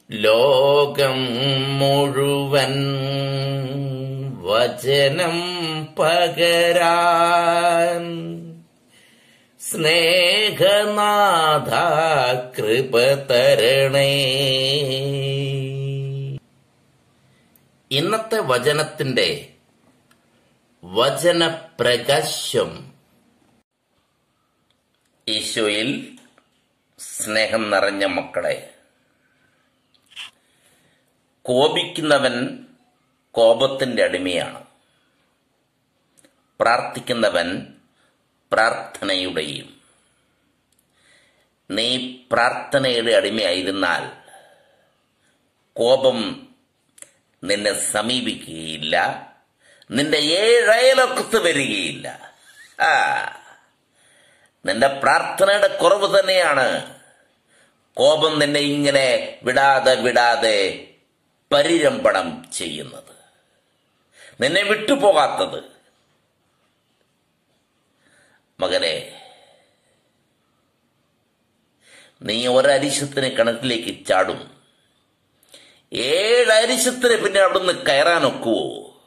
ലോകം മുഴുവൻ വചനം പകരാൻ സ്നേഹനാഥ കൃപ തരണേ ഇന്നത്തെ വചനത്തിന്റെ വചനപ്രകാശം ഈശോയിൽ സ്നേഹം നിറഞ്ഞ മക്കളെ കോപിക്കുന്നവൻ കോപത്തിന്റെ അടിമയാണ് പ്രാർത്ഥിക്കുന്നവൻ പ്രാർത്ഥനയുടെയും നീ പ്രാർത്ഥനയുടെ അടിമയായിരുന്നാൽ കോപം നിന്നെ സമീപിക്കുകയില്ല നിന്റെ ഏഴയലൊക്കത്ത് വരികയില്ല ആ നിന്റെ പ്രാർത്ഥനയുടെ കുറവ് തന്നെയാണ് കോപം നിന്നെ ഇങ്ങനെ വിടാതെ വിടാതെ പരിരംഭണം ചെയ്യുന്നത് നിന്നെ വിട്ടുപോകാത്തത് മകനെ നീ ഒരരിശത്തിന് കിണറ്റിലേക്ക് ചാടും ഏഴരിശത്തിന് പിന്നെ അവിടുന്ന് കയറാനൊക്കുവോ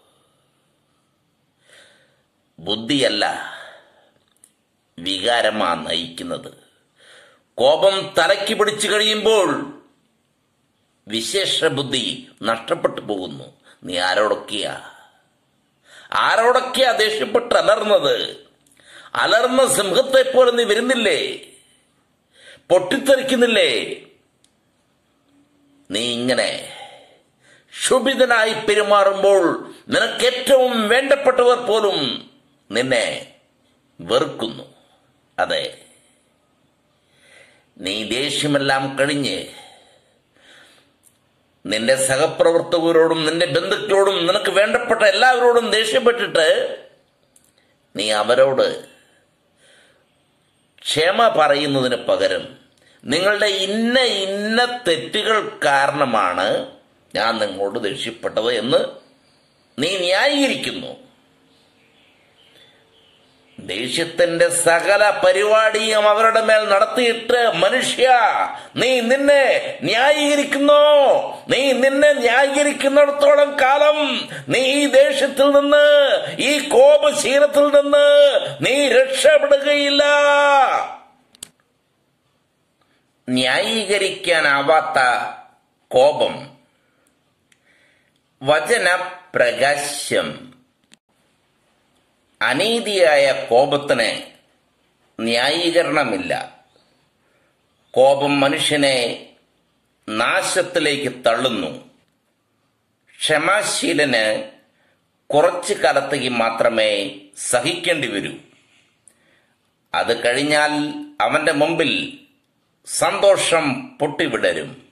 ബുദ്ധിയല്ല വികാരമാ നയിക്കുന്നത് കോപം തലയ്ക്ക് പിടിച്ചു കഴിയുമ്പോൾ വിശേഷ ബുദ്ധി നഷ്ടപ്പെട്ടു പോകുന്നു നീ ആരോടൊക്കെയാ ആരോടൊക്കെയാ ദേഷ്യപ്പെട്ട് അലർന്നത് അലർന്ന സിംഹത്തെ പോലെ നീ വരുന്നില്ലേ പൊട്ടിത്തെറിക്കുന്നില്ലേ നീ ഇങ്ങനെ ക്ഷുഭിതനായി പെരുമാറുമ്പോൾ നിനക്ക് ഏറ്റവും വേണ്ടപ്പെട്ടവർ പോലും നിന്നെ വെറുക്കുന്നു അതെ നീ ദേഷ്യമെല്ലാം കഴിഞ്ഞ് നിന്റെ സഹപ്രവർത്തകരോടും നിന്റെ ബന്ധുക്കളോടും നിനക്ക് വേണ്ടപ്പെട്ട എല്ലാവരോടും ദേഷ്യപ്പെട്ടിട്ട് നീ അവരോട് ക്ഷമ പറയുന്നതിന് പകരം നിങ്ങളുടെ ഇന്ന ഇന്ന തെറ്റുകൾ കാരണമാണ് ഞാൻ നിങ്ങളോട് ദേഷ്യപ്പെട്ടത് എന്ന് നീ ന്യായീകരിക്കുന്നു ദേഷ്യത്തിന്റെ സകല പരിപാടിയും അവരുടെ മേൽ നടത്തിയിട്ട് മനുഷ്യ നീ നിന്നെ ന്യായീകരിക്കുന്നു നീ നിന്നെ ന്യായീകരിക്കുന്നിടത്തോളം കാലം നീ ഈ ദേഷ്യത്തിൽ നിന്ന് ഈ കോപശീലത്തിൽ നിന്ന് നീ രക്ഷപ്പെടുകയില്ല ന്യായീകരിക്കാനാവാത്ത കോപം വചനപ്രകാശം അനീതിയായ കോപത്തിന് ന്യായീകരണമില്ല കോപം മനുഷ്യനെ നാശത്തിലേക്ക് തള്ളുന്നു ക്ഷമാശീലന് കുറച്ചു കാലത്തേക്ക് മാത്രമേ സഹിക്കേണ്ടി വരൂ അത് കഴിഞ്ഞാൽ അവന്റെ മുമ്പിൽ സന്തോഷം പൊട്ടിവിടരും